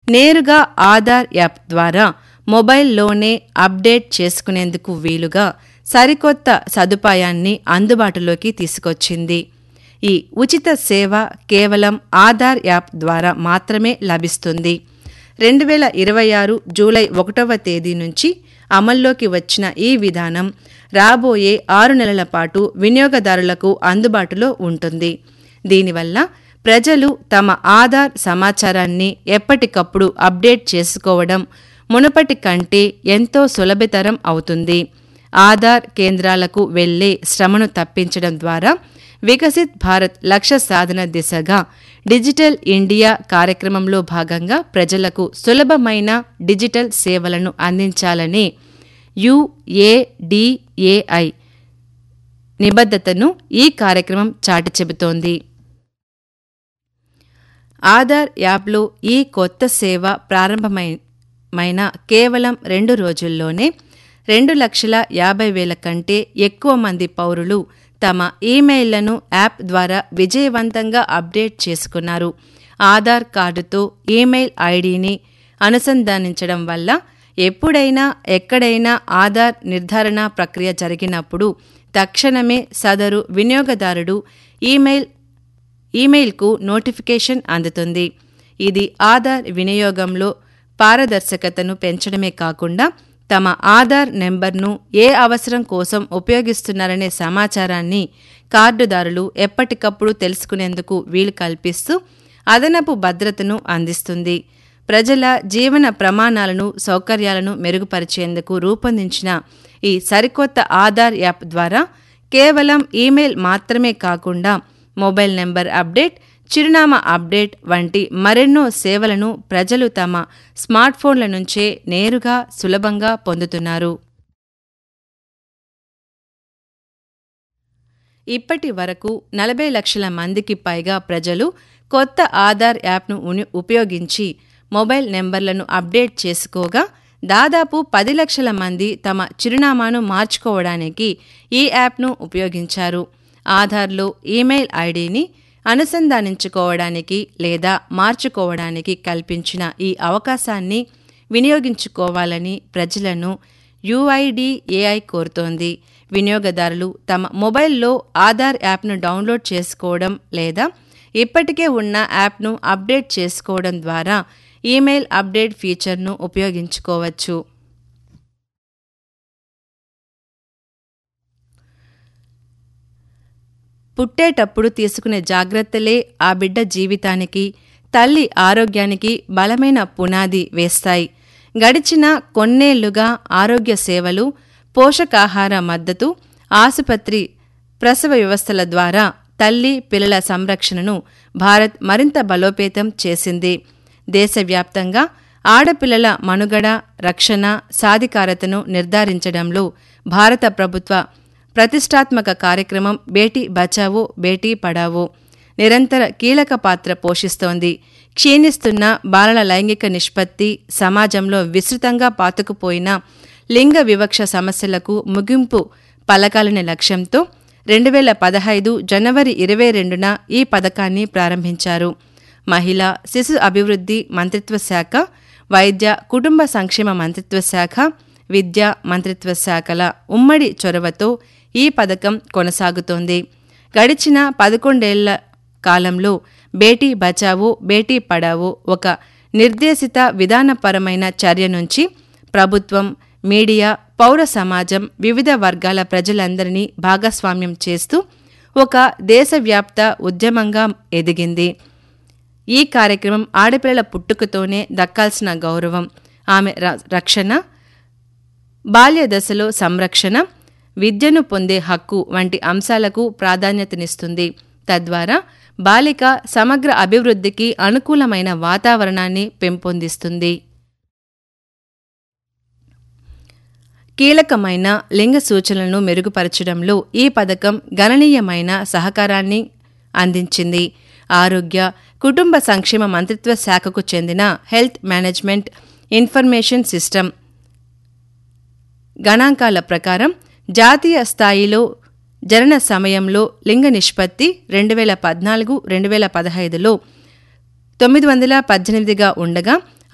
నేరుగా ఆధార్ యాప్ ద్వారా మొబైల్లోనే అప్డేట్ చేసుకునేందుకు వీలుగా సరికొత్త సదుపాయాన్ని అందుబాటులోకి తీసుకొచ్చింది ఈ ఉచిత సేవ కేవలం ఆధార్ యాప్ ద్వారా మాత్రమే లభిస్తుంది రెండు వేల ఇరవై ఆరు జూలై ఒకటవ తేదీ నుంచి అమల్లోకి వచ్చిన ఈ విధానం రాబోయే ఆరు నెలల పాటు వినియోగదారులకు అందుబాటులో ఉంటుంది దీనివల్ల ప్రజలు తమ ఆధార్ సమాచారాన్ని ఎప్పటికప్పుడు అప్డేట్ చేసుకోవడం మునుపటి కంటే ఎంతో సులభతరం అవుతుంది ఆధార్ కేంద్రాలకు వెళ్లే శ్రమను తప్పించడం ద్వారా వికసిత్ భారత్ లక్ష్య సాధన దిశగా డిజిటల్ ఇండియా కార్యక్రమంలో భాగంగా ప్రజలకు సులభమైన డిజిటల్ సేవలను అందించాలనే యుఏడిఏఐ నిబద్ధతను ఈ కార్యక్రమం చాటి చెబుతోంది ఆధార్ యాప్లో ఈ కొత్త సేవ ప్రారంభమైన కేవలం రెండు రోజుల్లోనే రెండు లక్షల యాభై వేల కంటే ఎక్కువ మంది పౌరులు తమ ఈమెయిల్లను యాప్ ద్వారా విజయవంతంగా అప్డేట్ చేసుకున్నారు ఆధార్ కార్డుతో ఈమెయిల్ ఐడిని అనుసంధానించడం వల్ల ఎప్పుడైనా ఎక్కడైనా ఆధార్ నిర్ధారణ ప్రక్రియ జరిగినప్పుడు తక్షణమే సదరు వినియోగదారుడు ఈమెయిల్ ఈమెయిల్కు నోటిఫికేషన్ అందుతుంది ఇది ఆధార్ వినియోగంలో పారదర్శకతను పెంచడమే కాకుండా తమ ఆధార్ నెంబర్ను ఏ అవసరం కోసం ఉపయోగిస్తున్నారనే సమాచారాన్ని కార్డుదారులు ఎప్పటికప్పుడు తెలుసుకునేందుకు వీలు కల్పిస్తూ అదనపు భద్రతను అందిస్తుంది ప్రజల జీవన ప్రమాణాలను సౌకర్యాలను మెరుగుపరిచేందుకు రూపొందించిన ఈ సరికొత్త ఆధార్ యాప్ ద్వారా కేవలం ఈమెయిల్ మాత్రమే కాకుండా మొబైల్ నెంబర్ అప్డేట్ చిరునామా అప్డేట్ వంటి మరెన్నో సేవలను ప్రజలు తమ స్మార్ట్ఫోన్ల నుంచే నేరుగా సులభంగా పొందుతున్నారు ఇప్పటి వరకు నలభై లక్షల మందికి పైగా ప్రజలు కొత్త ఆధార్ యాప్ను ఉపయోగించి మొబైల్ నెంబర్లను అప్డేట్ చేసుకోగా దాదాపు పది లక్షల మంది తమ చిరునామాను మార్చుకోవడానికి ఈ యాప్ను ఉపయోగించారు ఆధార్లో ఈమెయిల్ ఐడిని అనుసంధానించుకోవడానికి లేదా మార్చుకోవడానికి కల్పించిన ఈ అవకాశాన్ని వినియోగించుకోవాలని ప్రజలను యుఐడిఏఐ కోరుతోంది వినియోగదారులు తమ మొబైల్లో ఆధార్ యాప్ను డౌన్లోడ్ చేసుకోవడం లేదా ఇప్పటికే ఉన్న యాప్ను అప్డేట్ చేసుకోవడం ద్వారా ఈమెయిల్ అప్డేట్ ఫీచర్ను ఉపయోగించుకోవచ్చు పుట్టేటప్పుడు తీసుకునే జాగ్రత్తలే ఆ బిడ్డ జీవితానికి తల్లి ఆరోగ్యానికి బలమైన పునాది వేస్తాయి గడిచిన కొన్నేళ్లుగా ఆరోగ్య సేవలు పోషకాహార మద్దతు ఆసుపత్రి ప్రసవ వ్యవస్థల ద్వారా తల్లి పిల్లల సంరక్షణను భారత్ మరింత బలోపేతం చేసింది దేశవ్యాప్తంగా ఆడపిల్లల మనుగడ రక్షణ సాధికారతను నిర్ధారించడంలో భారత ప్రభుత్వ ప్రతిష్టాత్మక కార్యక్రమం బేటీ బచావో బేటీ పడావో నిరంతర కీలక పాత్ర పోషిస్తోంది క్షీణిస్తున్న బాలల లైంగిక నిష్పత్తి సమాజంలో విస్తృతంగా పాతుకుపోయిన లింగ వివక్ష సమస్యలకు ముగింపు పలకాలనే లక్ష్యంతో రెండు వేల పదహైదు జనవరి ఇరవై రెండున ఈ పథకాన్ని ప్రారంభించారు మహిళా శిశు అభివృద్ధి మంత్రిత్వ శాఖ వైద్య కుటుంబ సంక్షేమ మంత్రిత్వ శాఖ విద్యా మంత్రిత్వ శాఖల ఉమ్మడి చొరవతో ఈ పథకం కొనసాగుతోంది గడిచిన పదకొండేళ్ల కాలంలో బేటీ బచావో బేటీ పడావో ఒక నిర్దేశిత విధానపరమైన చర్య నుంచి ప్రభుత్వం మీడియా పౌర సమాజం వివిధ వర్గాల ప్రజలందరినీ భాగస్వామ్యం చేస్తూ ఒక దేశవ్యాప్త ఉద్యమంగా ఎదిగింది ఈ కార్యక్రమం ఆడపిల్లల పుట్టుకతోనే దక్కాల్సిన గౌరవం ఆమె రక్షణ బాల్య దశలో సంరక్షణ విద్యను పొందే హక్కు వంటి అంశాలకు ప్రాధాన్యతనిస్తుంది తద్వారా బాలిక సమగ్ర అభివృద్ధికి అనుకూలమైన వాతావరణాన్ని పెంపొందిస్తుంది కీలకమైన లింగ సూచనలను మెరుగుపరచడంలో ఈ పథకం గణనీయమైన సహకారాన్ని అందించింది ఆరోగ్య కుటుంబ సంక్షేమ మంత్రిత్వ శాఖకు చెందిన హెల్త్ మేనేజ్మెంట్ ఇన్ఫర్మేషన్ సిస్టమ్ గణాంకాల ప్రకారం జాతీయ స్థాయిలో జనన సమయంలో లింగ నిష్పత్తి రెండు వేల పద్నాలుగు రెండు వేల పదహైదులో తొమ్మిది వందల పద్దెనిమిదిగా ఉండగా